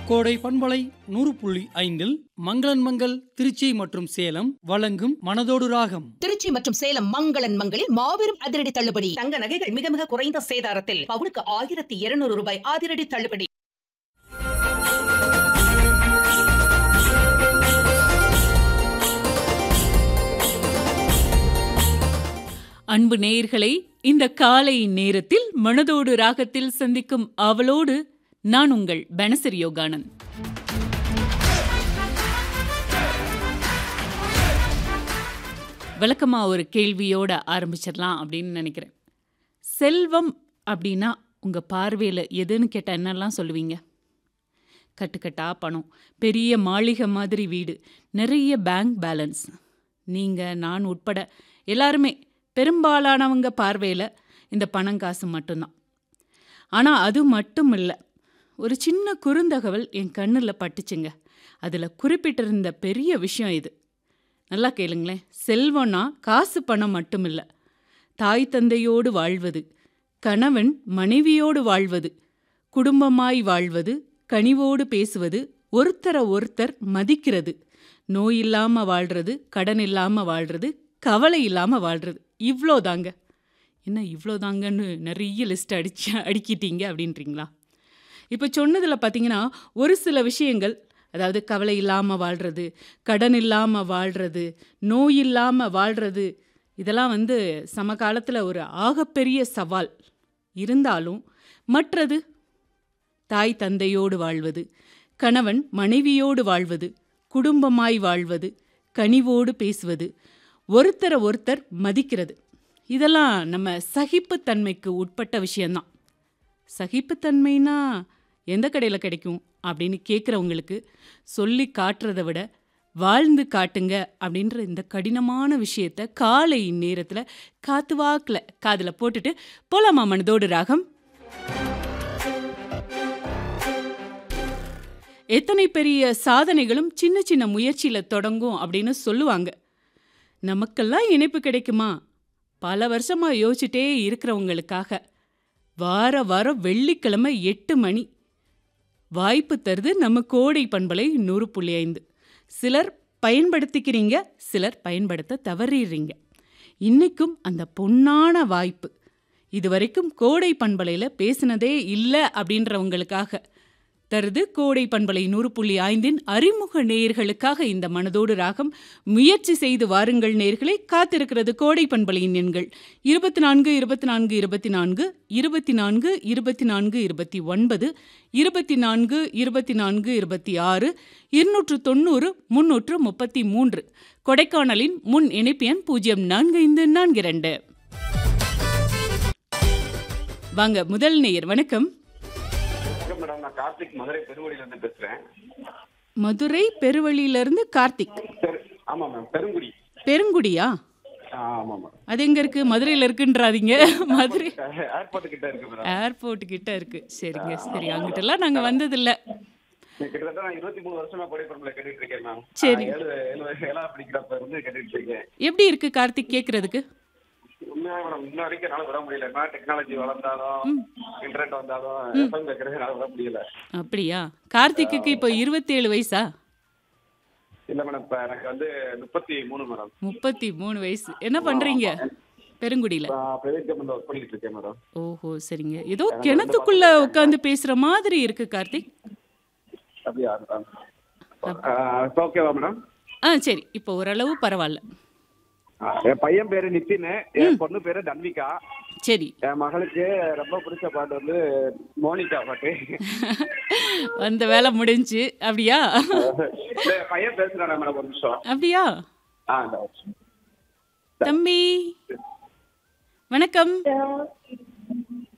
கோடை பண்பலை நூறு புள்ளி ஐந்தில் மங்களன் மங்கள் திருச்சி மற்றும் சேலம் வழங்கும் மனதோடு ராகம் திருச்சி மற்றும் சேலம் மங்களன் மங்களில் மாபெரும் அதிரடி தள்ளுபடி தங்க நகைகள் மிக மிக குறைந்த சேதாரத்தில் பவுனுக்கு ஆயிரத்தி இருநூறு ரூபாய் அதிரடி தள்ளுபடி அன்பு நேயர்களை இந்த காலை நேரத்தில் மனதோடு ராகத்தில் சந்திக்கும் அவளோடு நான் உங்கள் பனசரி யோகானந்த் விளக்கமா ஒரு கேள்வியோட ஆரம்பிச்சிடலாம் அப்படின்னு நினைக்கிறேன் செல்வம் அப்படின்னா உங்க பார்வையில் எதுன்னு கேட்டால் என்னெல்லாம் சொல்லுவீங்க கட்டுக்கட்டா பணம் பெரிய மாளிகை மாதிரி வீடு நிறைய பேங்க் பேலன்ஸ் நீங்கள் நான் உட்பட எல்லாருமே பெரும்பாலானவங்க பார்வையில் இந்த பணம் காசு மட்டும்தான் ஆனால் அது மட்டும் இல்லை ஒரு சின்ன குறுந்தகவல் என் கண்ணில் பட்டுச்சுங்க அதில் குறிப்பிட்டிருந்த பெரிய விஷயம் இது நல்லா கேளுங்களேன் செல்வம்னா காசு பணம் மட்டும் இல்லை தாய் தந்தையோடு வாழ்வது கணவன் மனைவியோடு வாழ்வது குடும்பமாய் வாழ்வது கனிவோடு பேசுவது ஒருத்தரை ஒருத்தர் மதிக்கிறது நோய் இல்லாமல் வாழ்றது கடன் இல்லாமல் வாழ்றது கவலை இல்லாமல் வாழ்றது இவ்வளோதாங்க என்ன இவ்வளோதாங்கன்னு நிறைய லிஸ்ட் அடிச்சு அடிக்கிட்டீங்க அப்படின்றீங்களா இப்போ சொன்னதில் பார்த்தீங்கன்னா ஒரு சில விஷயங்கள் அதாவது கவலை இல்லாமல் வாழ்கிறது கடன் இல்லாமல் வாழ்கிறது நோய் இல்லாமல் வாழ்கிறது இதெல்லாம் வந்து சமகாலத்தில் ஒரு ஆகப்பெரிய சவால் இருந்தாலும் மற்றது தாய் தந்தையோடு வாழ்வது கணவன் மனைவியோடு வாழ்வது குடும்பமாய் வாழ்வது கனிவோடு பேசுவது ஒருத்தரை ஒருத்தர் மதிக்கிறது இதெல்லாம் நம்ம சகிப்புத்தன்மைக்கு உட்பட்ட விஷயந்தான் சகிப்புத்தன்மைனா எந்த கடையில் கிடைக்கும் அப்படின்னு கேட்குறவங்களுக்கு சொல்லி காட்டுறதை விட வாழ்ந்து காட்டுங்க அப்படின்ற இந்த கடினமான விஷயத்த காலை நேரத்தில் காத்து வாக்கில் காதில் போட்டுட்டு போலாமா மனதோடு ராகம் எத்தனை பெரிய சாதனைகளும் சின்ன சின்ன முயற்சியில் தொடங்கும் அப்படின்னு சொல்லுவாங்க நமக்கெல்லாம் இணைப்பு கிடைக்குமா பல வருஷமாக யோசிச்சுட்டே இருக்கிறவங்களுக்காக வார வாரம் வெள்ளிக்கிழமை எட்டு மணி வாய்ப்பு தருது நம்ம கோடை பண்பலை நூறு புள்ளி ஐந்து சிலர் பயன்படுத்திக்கிறீங்க சிலர் பயன்படுத்த தவறிடுறீங்க இன்னைக்கும் அந்த பொன்னான வாய்ப்பு இதுவரைக்கும் கோடை பண்பலையில் பேசினதே இல்லை அப்படின்றவங்களுக்காக தருது கோடை பண்பலை நூறு புள்ளி ஐந்தின் அறிமுக நேயர்களுக்காக இந்த மனதோடு ராகம் முயற்சி செய்து வாருங்கள் நேயர்களை காத்திருக்கிறது கோடை பண்பலையின் எண்கள் இருபத்தி நான்கு இருபத்தி நான்கு இருபத்தி நான்கு இருபத்தி நான்கு இருபத்தி நான்கு இருபத்தி ஒன்பது இருபத்தி நான்கு இருபத்தி நான்கு இருபத்தி ஆறு இருநூற்று தொண்ணூறு முன்னூற்று முப்பத்தி மூன்று கொடைக்கானலின் முன் இணைப்பு எண் பூஜ்ஜியம் நான்கு ஐந்து நான்கு இரண்டு வாங்க முதல் நேயர் வணக்கம் வணக்கம் மேடம் நான் கார்த்திக் மதுரை பெருவழியில இருந்து பேசுறேன் மதுரை பெருவழியிலிருந்து கார்த்திக் பெரு ஆமா மேம் பெருங்குடி பெருங்குடியா ஆ, ஆமா மேம் அது எங்க இருக்கு மதுரையில இருக்குன்றாதீங்க மதுரை ஏர்போர்ட் கிட்ட இருக்கு மேடம் ஏர்போர்ட் கிட்ட இருக்கு சரிங்க சரி அங்கிட்டலாம் நாங்க வந்ததில்ல கிட்டத்தட்ட நான் இருபத்தி மூணு வருஷமா கோடை பரம்பரை கேட்டுட்டு இருக்கேன் மேம் சரி. நான் ஏழு ஏழு ஏழாவது படிக்கிறப்ப இருந்து கேட்டுட்டு இருக்கேன் எப்படி இருக்கு கார்த்திக் கேக்குறதுக்கு உண்மையா மேடம் இன்ன வரைக்கும் என்னால விட முடியல என்ன டெக்னாலஜி வளர்ந்தாலும் இன்டர்நெட் வந்தாலும் எஃப்எம் கேட்கறது என்னால விட முடியல அப்படியா கார்த்திக்கு இப்போ இருபத்தேழு வயசா இல்ல மேடம் இப்ப எனக்கு வந்து முப்பத்தி மூணு மேடம் முப்பத்தி மூணு வயசு என்ன பண்றீங்க பெருங்குடியில பிரைவேட் கம்பெனில ஒர்க் பண்ணிட்டு இருக்கேன் மேடம் ஓஹோ சரிங்க ஏதோ கிணத்துக்குள்ள உட்காந்து பேசுற மாதிரி இருக்கு கார்த்திக் அப்படியா இப்போ ஓகேவா மேடம் ஆ சரி இப்போ ஓரளவு பரவாயில்ல என் பையன் பேரு நிதின் என் பொண்ணு பேரு தன்விகா சரி என் மகளுக்கு ரொம்ப பிடிச்ச பாட்டு வந்து மோனிகா பாட்டு அந்த வேலை முடிஞ்சு அப்படியா இந்த பையன் பேசுறானே மேடம் ஒரு நிமிஷம் அப்படியா ஆ இந்த ஒரு நிமிஷம். தம்பி வணக்கம்